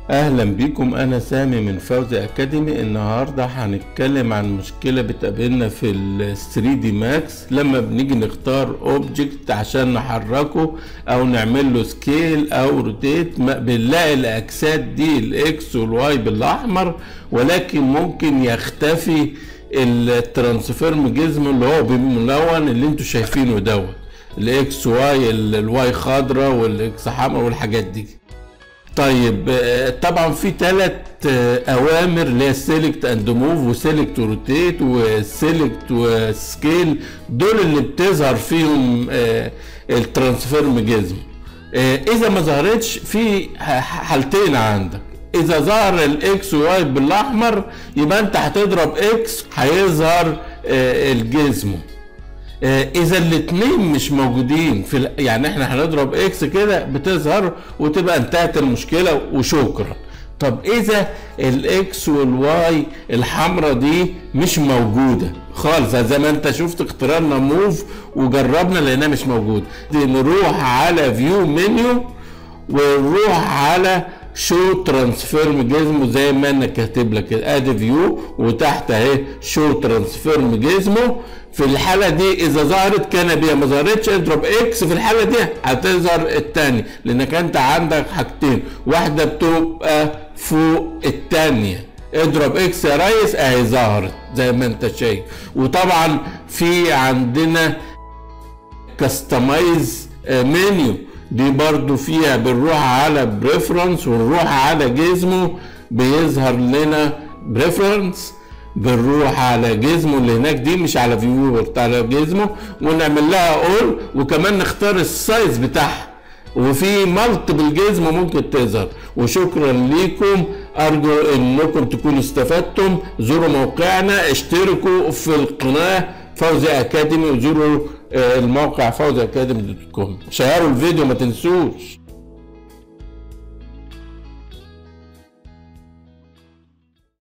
اهلا بيكم انا سامي من فوزي اكاديمي النهارده هنتكلم عن مشكله بتقابلنا في ال 3 دي ماكس لما بنيجي نختار اوبجكت عشان نحركه او نعمل له سكيل او روتيت بنلاقي الاجساد دي الاكس والواي بالاحمر ولكن ممكن يختفي الترانسفيرم جزم اللي هو بالملون اللي انتوا شايفينه دوت الاكس واي الواي خضراء والاكس حمراء والحاجات دي طيب طبعا في ثلاث اوامر اللي هي سيلكت اند موف وسيلكت وروتيت وسيلكت وسكيل دول اللي بتظهر فيهم الترانسفيرم جزم اذا ما ظهرتش في حالتين عندك اذا ظهر الاكس واي بالاحمر يبقى انت هتضرب اكس هيظهر الجزم اذا الاثنين مش موجودين في يعني احنا هنضرب اكس كده بتظهر وتبقى انتهت المشكله وشكرا طب اذا الاكس والواي الحمراء دي مش موجوده خالص زي ما انت شفت اخترنا موف وجربنا لانها مش موجوده دي نروح على فيو منيو ونروح على شو ترانسفيرم جزمه زي ما انا كاتب لك كده ادي فيو وتحت اهي شو ترانسفيرم جزمه في الحاله دي اذا ظهرت كان بيها ما ظهرتش اضرب اكس في الحاله دي هتظهر الثاني لانك انت عندك حاجتين واحده بتبقى فوق الثانيه اضرب اكس يا ريس اهي ظهرت زي ما انت شايف وطبعا في عندنا كاستمايز منيو دي برضو فيها بنروح على بريفرنس ونروح على جزمه بيظهر لنا بريفرنس بنروح على جزمه اللي هناك دي مش على فيو على جزمه ونعمل لها اول وكمان نختار السايز بتاعها وفي مالتيبل جزمه ممكن تظهر وشكرا ليكم ارجو انكم تكونوا استفدتم زوروا موقعنا اشتركوا في القناه فوزي اكاديمي وزوروا الموقع فوزي اكاديمي دوت كوم شيروا الفيديو ما تنسوش